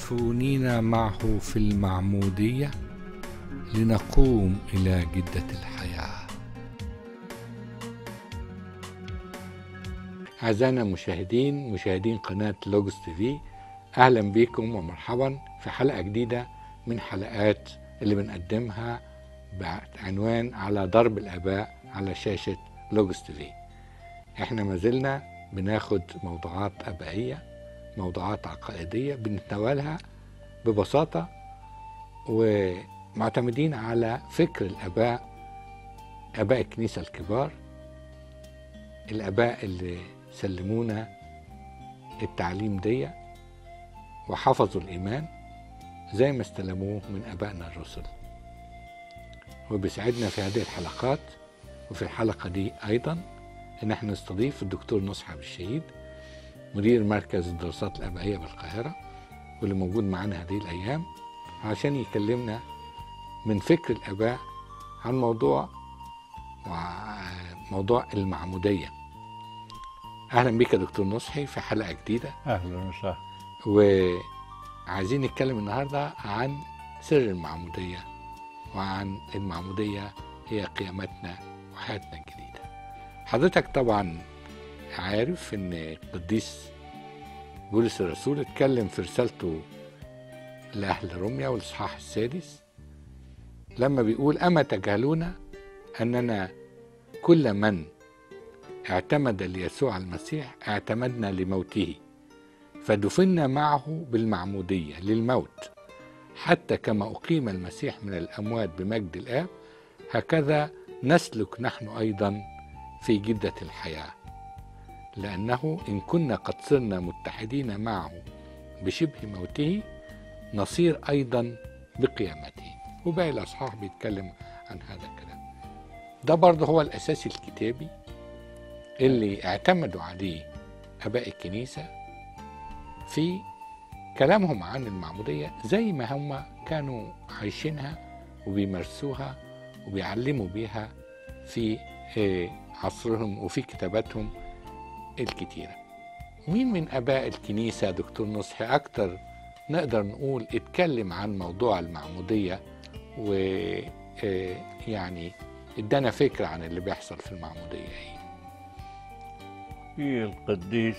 مدفونين معه في المعمودية لنقوم إلى جدة الحياة أعزائنا المشاهدين مشاهدين قناة لوجوس تي في أهلا بكم ومرحبا في حلقة جديدة من حلقات اللي بنقدمها بعنوان على ضرب الآباء على شاشة لوجوس تي في احنا ما زلنا بناخد موضوعات أبائية موضوعات عقائدية بنتناولها ببساطة ومعتمدين على فكر الآباء آباء الكنيسة الكبار الآباء اللي سلمونا التعليم دي وحفظوا الإيمان زي ما استلموه من آبائنا الرسل وبيسعدنا في هذه الحلقات وفي الحلقة دي أيضا إن احنا نستضيف الدكتور نصحي عبد الشهيد مدير مركز الدراسات الآبائية بالقاهرة واللي موجود معانا هذه الأيام عشان يكلمنا من فكر الآباء عن موضوع موضوع المعمودية أهلا بك يا دكتور نصحي في حلقة جديدة اهلا وسهلا وعايزين نتكلم النهاردة عن سر المعمودية وعن المعمودية هي قيامتنا وحياتنا الجديدة حضرتك طبعا عارف ان القديس بولس الرسول اتكلم في رسالته لأهل روميا والإصحاح السادس لما بيقول أما تجهلون أننا كل من اعتمد ليسوع المسيح اعتمدنا لموته فدفنا معه بالمعمودية للموت حتى كما أقيم المسيح من الأموات بمجد الآب هكذا نسلك نحن أيضا في جدة الحياة لأنه إن كنا قد صرنا متحدين معه بشبه موته نصير أيضا بقيامته وباقي الأصحاح بيتكلم عن هذا الكلام ده برضه هو الأساس الكتابي اللي اعتمدوا عليه آباء الكنيسة في كلامهم عن المعمودية زي ما هم كانوا عايشينها وبيمارسوها وبيعلموا بيها في عصرهم وفي كتاباتهم الكتيرة مين من آباء الكنيسة دكتور نصحي أكتر نقدر نقول اتكلم عن موضوع المعمودية ويعني ادانا فكرة عن اللي بيحصل في المعمودية ايه في القديس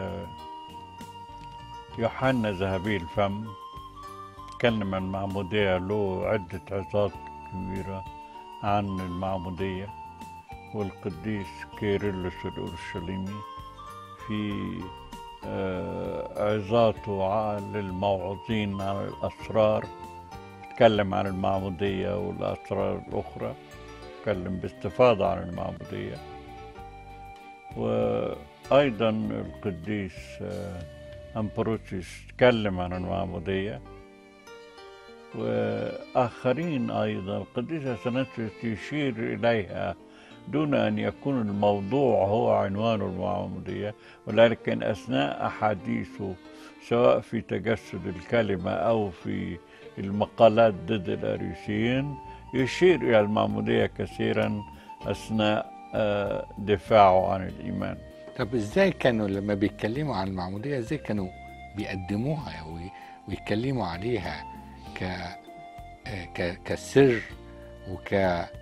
يوحنا ذهبي الفم تكلم عن المعمودية له عدة عظات كبيرة عن المعمودية والقديس كيرلس الأورشليمي في عظاته للموعظين عن الأسرار تكلم عن المعمودية والأسرار الأخرى تكلم باستفاضة عن المعمودية وأيضا القديس أمبروسيس تكلم عن المعمودية وآخرين أيضا القديس أثناسيوس يشير إليها دون أن يكون الموضوع هو عنوان المعمودية ولكن أثناء أحاديثه سواء في تجسد الكلمة أو في المقالات ضد الأريسيين يشير إلى المعمودية كثيرا أثناء دفاعه عن الإيمان طب ازاي كانوا لما بيتكلموا عن المعمودية ازاي كانوا بيقدموها ويتكلموا عليها ك ك كسر وك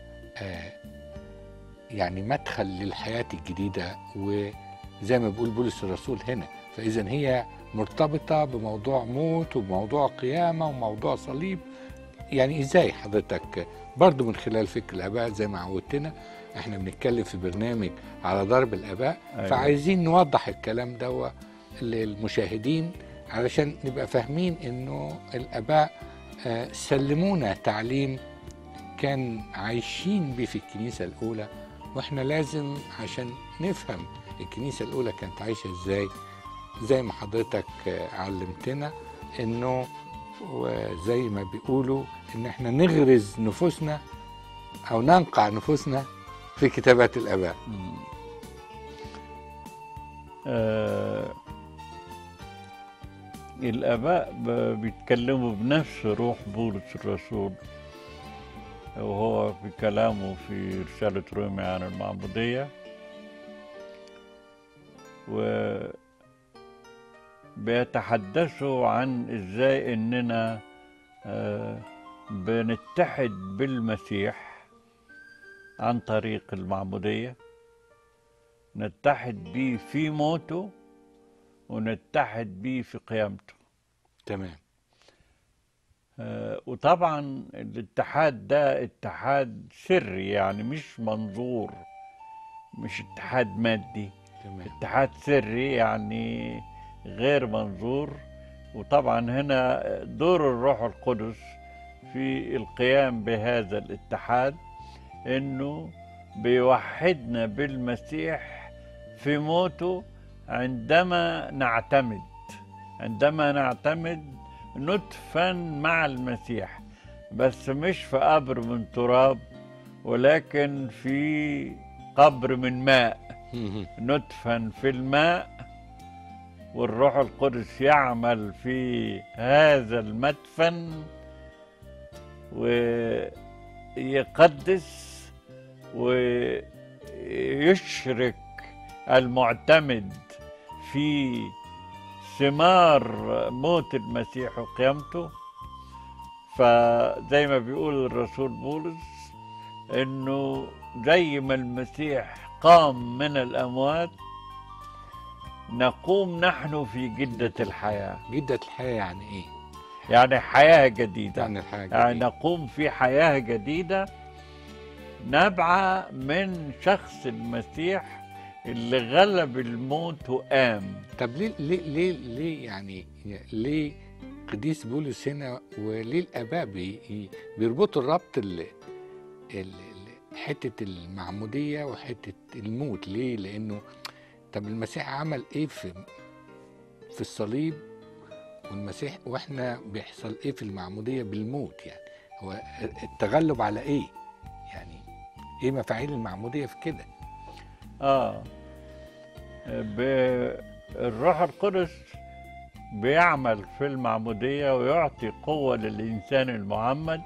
يعني مدخل للحياة الجديدة وزي ما بيقول بولس الرسول هنا فإذا هي مرتبطة بموضوع موت وبموضوع قيامة وموضوع صليب يعني إزاي حضرتك برضو من خلال فكر الآباء زي ما عودتنا احنا بنتكلم في برنامج على ضرب الآباء أيوة. فعايزين نوضح الكلام ده للمشاهدين علشان نبقى فاهمين انه الآباء سلمونا تعليم كان عايشين بيه في الكنيسة الأولى واحنا لازم عشان نفهم الكنيسة الأولى كانت عايشة ازاي زي ما حضرتك علمتنا انه وزي ما بيقولوا ان احنا نغرز نفوسنا او ننقع نفوسنا في كتابات الاباء آه الاباء بيتكلموا بنفس روح بولس الرسول وهو في كلامه في رسالة روميا عن المعمودية و بيتحدثوا عن ازاي اننا آه، بنتحد بالمسيح عن طريق المعمودية نتحد به في موته ونتحد به في قيامته تمام آه، وطبعا الاتحاد ده اتحاد سري يعني مش منظور مش اتحاد مادي تمام اتحاد سري يعني غير منظور وطبعا هنا دور الروح القدس في القيام بهذا الاتحاد انه بيوحدنا بالمسيح في موته عندما نعتمد عندما نعتمد ندفن مع المسيح بس مش في قبر من تراب ولكن في قبر من ماء مهم. ندفن في الماء والروح القدس يعمل في هذا المدفن ويقدس ويشرك المعتمد في ثمار موت المسيح وقيامته فزي ما بيقول الرسول بولس انه زي ما المسيح قام من الاموات نقوم نحن في جدة الحياة جدة الحياة يعني ايه؟ يعني حياة جديدة يعني الحياة يعني جديدة. نقوم في حياة جديدة نبعة من شخص المسيح اللي غلب الموت وقام طب ليه ليه ليه ليه يعني ليه قديس بولس هنا وليه الاباء بي بيربطوا الربط ال ال- ال- حته المعموديه وحته الموت ليه؟ لانه طب المسيح عمل ايه في في الصليب والمسيح واحنا بيحصل ايه في المعموديه بالموت يعني هو التغلب على ايه؟ يعني ايه مفاعيل المعموديه في كده؟ اه ب- الروح القدس بيعمل في المعمودية ويعطي قوة للإنسان المعمد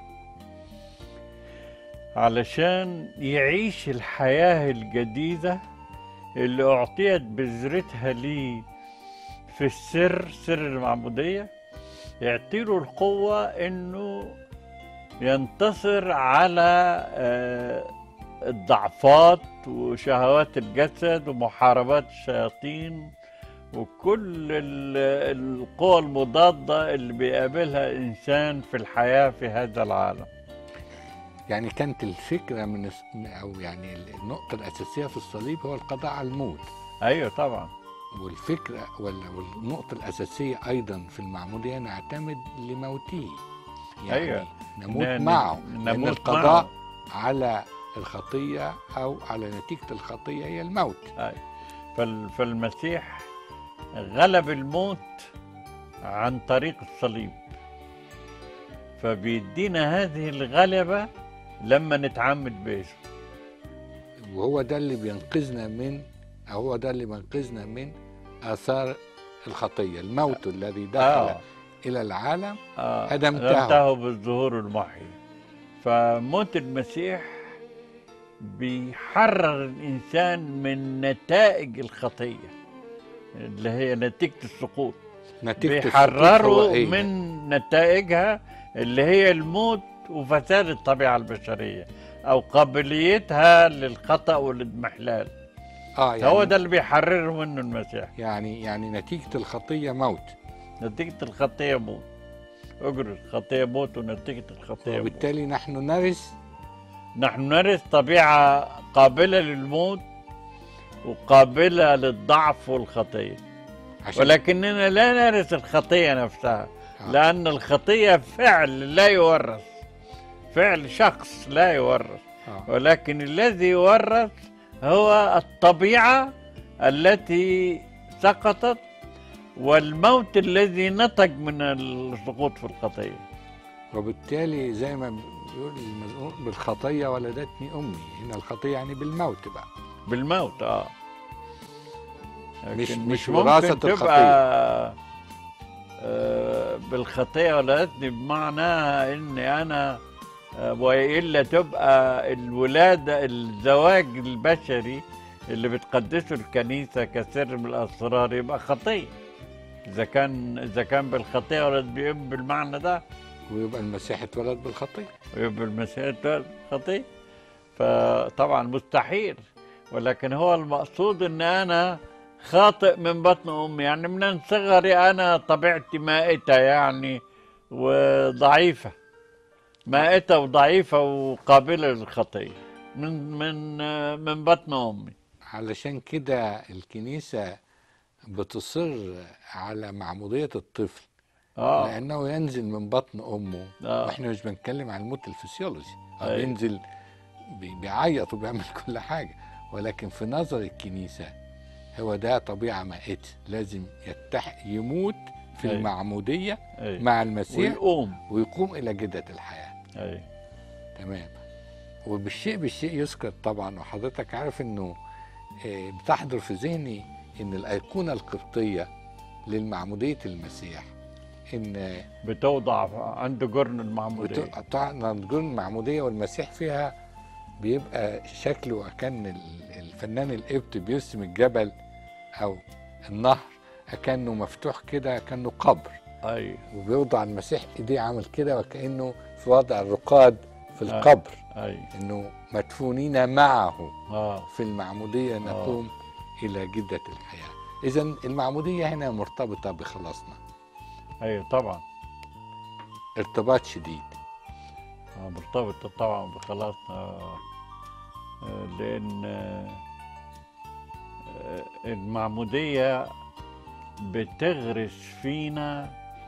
علشان يعيش الحياة الجديدة اللي أعطيت بذرتها ليه في السر سر المعمودية يعطيله القوة إنه ينتصر على آه، الضعفات وشهوات الجسد ومحاربات الشياطين وكل ال- القوى المضادة اللي بيقابلها الإنسان في الحياة في هذا العالم يعني كانت الفكره من الس- او يعني النقطه الاساسيه في الصليب هو القضاء على الموت أيوة طبعا والفكره ولا والنقطه الاساسيه ايضا في المعموديه نعتمد لموته يعني أيوة. نموت ن- ن- معه لان نموت القضاء معه. على الخطيه او على نتيجه الخطيه هي الموت أيوة. فال- فالمسيح غلب الموت عن طريق الصليب فبيدينا هذه الغلبة لما نتعمد باسمه وهو ده اللي بينقذنا من أو هو ده اللي بينقذنا من اثار الخطيه الموت الذي دخل آه. الى العالم آه، هدمته. هدمته بالظهور المحيي فموت المسيح بيحرر الإنسان من نتائج الخطية اللي هي نتيجة السقوط نتيجه السقوط بيحرره هو إيه؟ من نتائجها اللي هي الموت وفساد الطبيعة البشرية أو قابليتها للخطأ والاضمحلال اه يعني هو ده اللي بيحرره منه المسيح يعني يعني نتيجه الخطيه موت نتيجة الخطية موت أجر الخطية موت ونتيجة الخطية موت وبالتالي نحن نرث نحن نرث طبيعة قابلة للموت وقابلة للضعف والخطية عشان ولكننا لا نرث الخطية نفسها آه. لأن الخطية فعل لا يورث فعل شخص لا يورث آه. ولكن الذي يورث هو الطبيعة التي سقطت والموت الذي نتج من السقوط في الخطية وبالتالي زي ما بيقول المزمور بالخطيه ولدتني امي هنا الخطيه يعني بالموت بقى بالموت اه مش- لكن مش ممكن وراثة تبقى الخطية. آه، بالخطية ولدتني بمعنى اني انا آه، والا تبقى الولادة الزواج البشري اللي بتقدسه الكنيسة كسر من الاسرار يبقى خطية اذا كان اذا كان بالخطيه ولد بيؤمن بالمعنى ده ويبقى المسيح اتولد بالخطيه ويبقى المسيح اتولد بالخطيه فطبعا مستحيل ولكن هو المقصود ان انا خاطئ من بطن امي يعني من صغري انا طبيعتي مائته يعني وضعيفه مائته وضعيفه وقابله للخطيه من من من بطن امي علشان كده الكنيسه بتصر على معموديه الطفل اه لانه ينزل من بطن امه آه. واحنا مش بنتكلم عن الموت الفسيولوجي هو أيوة. بينزل بي- بيعيط وبيعمل كل حاجه ولكن في نظر الكنيسه هو ده طبيعه مائته لازم يتح يموت في أيوة. المعموديه أي. مع المسيح ويقوم ويقوم الى جده الحياه اي تمام وبالشيء بالشيء يذكر طبعا وحضرتك عارف انه آه، بتحضر في ذهني ان الايقونه القبطيه للمعموديه المسيح ان بتوضع عند جرن المعموديه طبعا نقول المعموديه والمسيح فيها بيبقى شكله كان ال- الفنان القبط بيرسم الجبل او النهر كانه مفتوح كده كانه قبر اي وبيوضع المسيح ايديه عامل كده وكانه في وضع الرقاد في آه. القبر اي انه مدفونين معه اه في المعموديه نقوم الى جده الحياه اذا المعموديه هنا مرتبطه بخلاصنا اي طبعا ارتباط شديد آه، مرتبطة طبعا بخلاصنا آه، آه، لأن آه، آه، المعمودية بتغرس فينا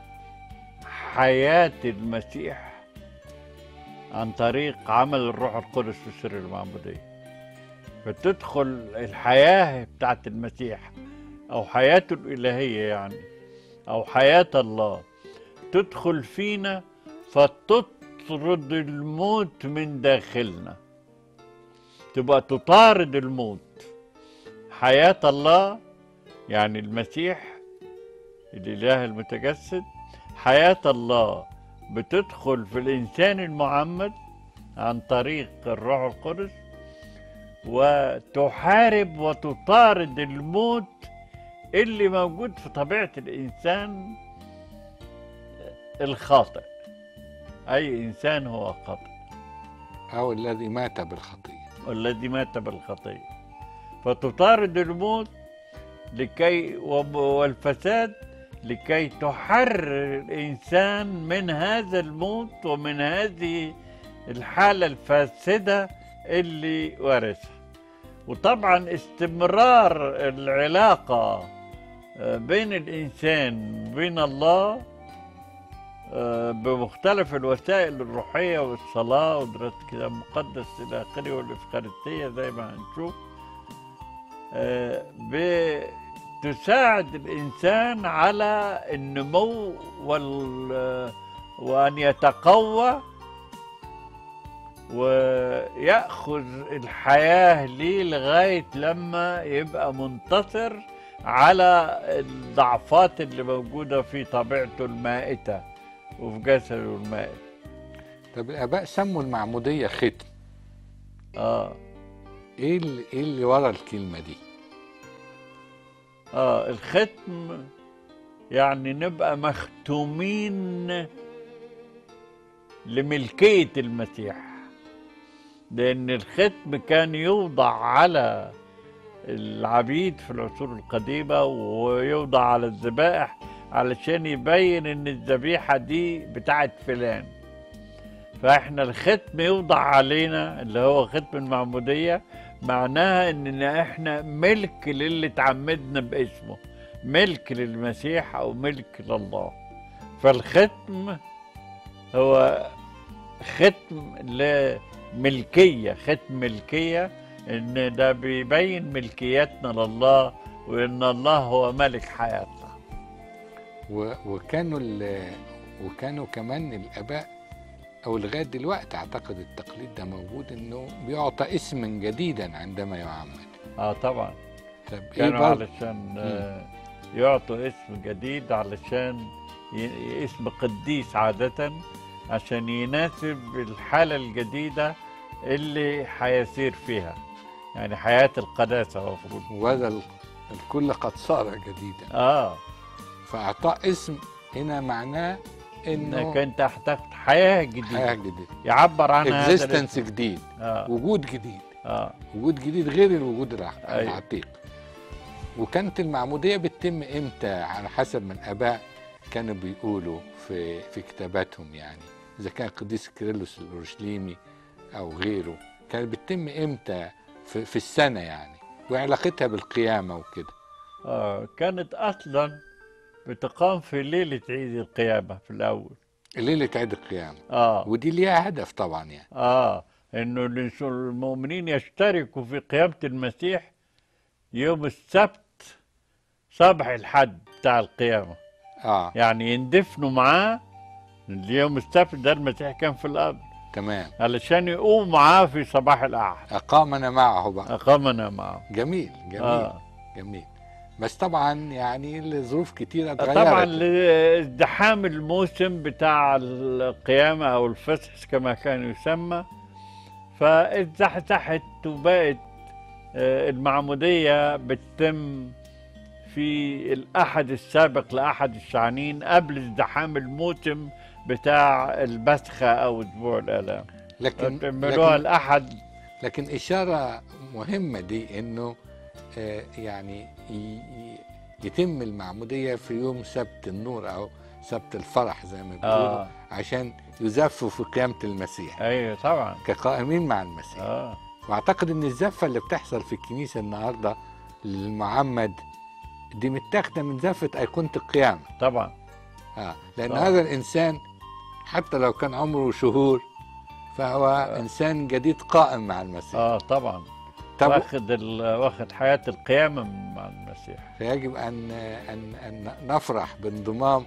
حياة المسيح عن طريق عمل الروح القدس في سر المعمودية فتدخل الحياة بتاعت المسيح أو حياته الإلهية يعني أو حياة الله تدخل فينا فتطرد الموت من داخلنا تبقى تطارد الموت حياة الله يعني المسيح الإله المتجسد حياة الله بتدخل في الإنسان المعمد عن طريق الروح القدس وتحارب وتطارد الموت اللي موجود في طبيعة الإنسان الخاطئ أي إنسان هو خاطئ او الذي مات بالخطيه والذي مات بالخطية فتطارد الموت لكي وب- والفساد لكي تحرر الإنسان من هذا الموت ومن هذه الحالة الفاسدة اللي ورثها وطبعا استمرار العلاقة آه، بين الإنسان وبين الله آه، بمختلف الوسائل الروحية والصلاة ودراسة الكتاب المقدس إلى آخره والإفخارستية زي ما هنشوف آه، بتساعد الإنسان على النمو وال وأن يتقوى ويأخذ الحياة ليه لغاية لما يبقى منتصر على الضعفات اللي موجودة في طبيعته المائتة وفي جسده المائت طب الاباء سموا المعموديه ختم اه ايه اللي, إيه اللي ورا الكلمه دي اه الختم يعني نبقى مختومين لملكية المسيح لأن الختم كان يوضع على العبيد في العصور القديمة ويوضع على الذبائح علشان يبين إن الذبيحة دي بتاعت فلان فإحنا الختم يوضع علينا اللي هو ختم المعمودية معناها إننا إحنا ملك للي تعمدنا باسمه ملك للمسيح أو ملك لله فالختم هو ختم لملكية ختم ملكية إن ده بيبين ملكيتنا لله وإن الله هو ملك حياتنا و- وكانوا ال- وكانوا كمان الاباء او لغايه دلوقتي اعتقد التقليد ده موجود انه بيعطى اسما جديدا عندما يعمد اه طبعا طب ايه كانوا برضه علشان آه، يعطوا اسم جديد علشان ي- اسم قديس عادة عشان يناسب الحالة الجديدة اللي حيسير فيها يعني حياة القداسة المفروض وهذا ال- الكل قد صار جديدا اه فاعطاء اسم هنا معناه انك انه انت هتاخد حياه جديده حياه جديده يعبر عن هذا الاسم. اكزيستنس جديد اه وجود جديد اه وجود جديد غير الوجود الع- أيوة. العتيق وكانت المعموديه بتتم امتى على حسب من اباء كانوا بيقولوا في في كتاباتهم يعني اذا كان القديس كيرلس الاورشليمي او غيره كانت بتتم امتى في, في السنه يعني وعلاقتها بالقيامه وكده اه كانت اصلا بتقام في ليله عيد القيامه في الاول ليله عيد القيامه اه ودي ليها هدف طبعا يعني اه انه الإنس- المؤمنين يشتركوا في قيامه المسيح يوم السبت صباح الحد بتاع القيامه اه يعني يندفنوا معاه اليوم السبت ده المسيح كان في الارض تمام علشان يقوم معاه في صباح الاحد اقامنا معه بقى اقامنا معه جميل جميل آه. جميل بس طبعا يعني لظروف كتيرة اتغيرت طبعا لازدحام الموسم بتاع القيامة أو الفصح كما كان يسمى فاتزحزحت وبقت آه، المعمودية بتتم في الأحد السابق لأحد الشعانين قبل ازدحام الموسم بتاع البسخة أو أسبوع الآلام لكن بيعملوها لكن, الأحد لكن إشارة مهمة دي إنه آه، يعني ي- ي- يتم المعمودية في يوم سبت النور أو سبت الفرح زي ما بيقولوا آه عشان يزفوا في قيامة المسيح أيوة طبعا كقائمين مع المسيح آه واعتقد ان الزفه اللي بتحصل في الكنيسه النهارده للمعمد دي متاخده من زفه ايقونه القيامه طبعا اه لان آه. هذا الانسان حتى لو كان عمره شهور فهو آه. انسان جديد قائم مع المسيح آه طبعا طب واخد ال- واخد حياة القيامة مع المسيح فيجب ان ان ان نفرح بانضمام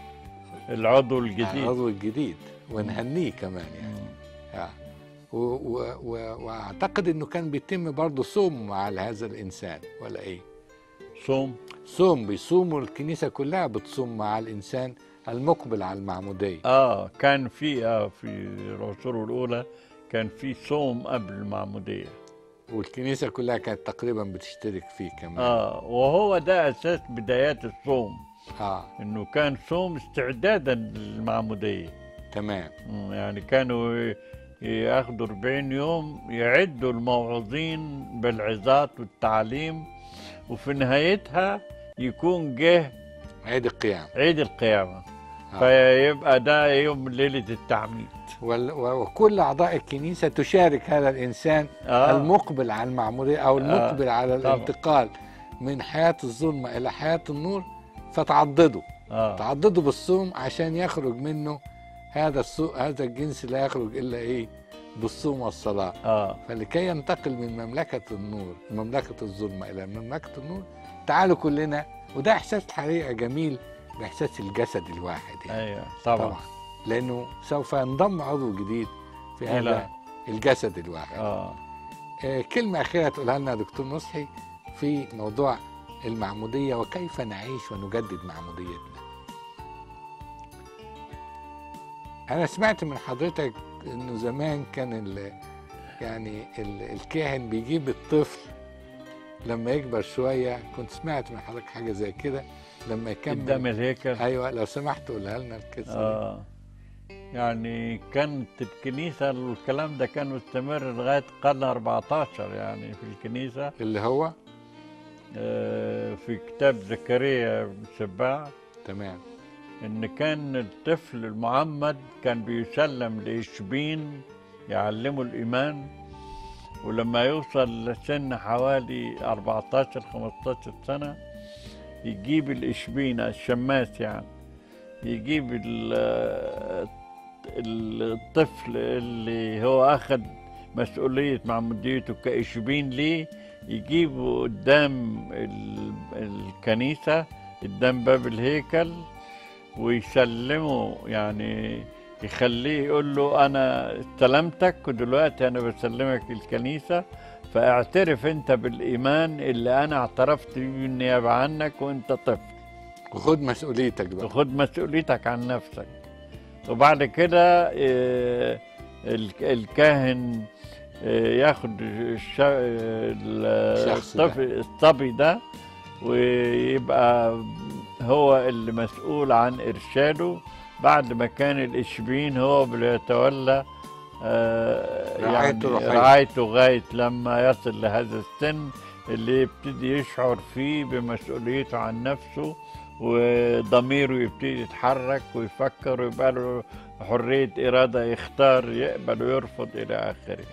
العضو الجديد العضو الجديد ونهنيه كمان يعني مم. آه. و و و واعتقد انه كان بيتم برضه صوم على هذا الانسان ولا ايه؟ صوم صوم بيصوموا الكنيسة كلها بتصوم مع الإنسان المقبل على المعمودية اه كان في اه في العصور الاولى كان في صوم قبل المعموديه والكنيسة كلها كانت تقريبا بتشترك فيه كمان اه وهو ده اساس بدايات الصوم آه انه كان صوم استعدادا للمعموديه تمام مم، يعني كانوا ي- ياخدوا 40 يوم يعدوا الموعظين بالعظات والتعليم وفي نهايتها يكون جه عيد القيامة عيد القيامه آه. فيبقى ده يوم ليله التعميد وال- و- وكل أعضاء الكنيسة تشارك هذا الإنسان آه. المقبل على المعمودية أو المقبل على طبعا. الانتقال من حياة الظلمة إلى حياة النور فتعضدوا اه تعضدوا بالصوم عشان يخرج منه هذا السوء هذا الجنس لا يخرج إلا إيه بالصوم والصلاة اه فلكي ينتقل من مملكة النور مملكة الظلمة إلى مملكة النور تعالوا كلنا وده إحساس الحقيقة جميل بإحساس الجسد الواحد يعني ايوه طبعا, طبعا لأنه سوف ينضم عضو جديد في هذا الجسد الواحد اه آه كلمة أخيرة تقولها لنا يا دكتور نصحي في موضوع المعمودية وكيف نعيش ونجدد معموديتنا أنا سمعت من حضرتك إنه زمان كان ال يعني ال الكاهن بيجيب الطفل لما يكبر شوية كنت سمعت من حضرتك حاجة زي كده لما قدام يكمل الهيكل أيوة لو سمحت قولها لنا القصة دي. اه يعني كانت الكنيسة الكلام ده كان مستمر لغاية القرن 14 يعني في الكنيسة اللي هو آه في كتاب زكريا بن سباع تمام إن كان الطفل المعمد كان بيسلم لإشبين يعلمه الإيمان ولما يوصل لسن حوالي 14 15 سنة يجيب الإشبين الشماس يعني يجيب ال- الطفل اللي هو أخذ مسؤولية معموديته كإشبين ليه يجيبه قدام ال- الكنيسة قدام باب الهيكل ويسلمه يعني يخليه يقول له انا استلمتك ودلوقتي انا بسلمك الكنيسه فاعترف انت بالايمان اللي انا اعترفت بيه بالنيابه عنك وانت طفل وخد مسؤوليتك بقى وخد مسؤوليتك عن نفسك وبعد كده آه، الك- الكاهن آه، ياخد الش- ال- الشخص ده. الطفل- الصبي ده ويبقى هو اللي مسؤول عن إرشاده بعد ما كان الإشبين هو اللي يتولى آه، يعني رعايته الروحية. رعايته لغاية لما يصل لهذا السن اللي يبتدي يشعر فيه بمسؤوليته عن نفسه وضميره يبتدي يتحرك ويفكر ويبقى له حرية إرادة يختار يقبل ويرفض إلى آخره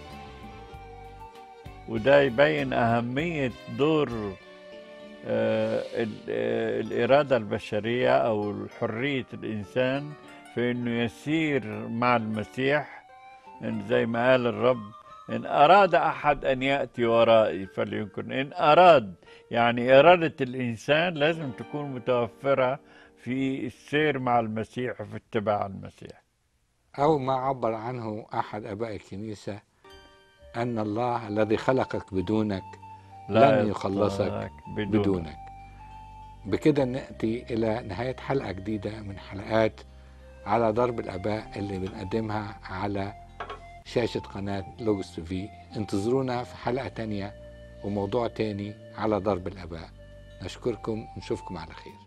وده يبين أهمية دور آه، ال- آه، الإرادة البشرية أو حرية الإنسان في إنه يسير مع المسيح إن زي ما قال الرب إن أراد أحد أن يأتي ورائي فليكن إن أراد يعني إرادة الإنسان لازم تكون متوفرة في السير مع المسيح وفي اتباع المسيح أو ما عبر عنه أحد آباء الكنيسة أن الله الذي خلقك بدونك لن يخلصك يخلصك بدونك بكده نأتي إلى نهاية حلقة جديدة من حلقات على ضرب الآباء اللي بنقدمها على شاشة قناة لوجوس تي في انتظرونا في حلقة تانية وموضوع تاني على ضرب الآباء نشكركم ونشوفكم على خير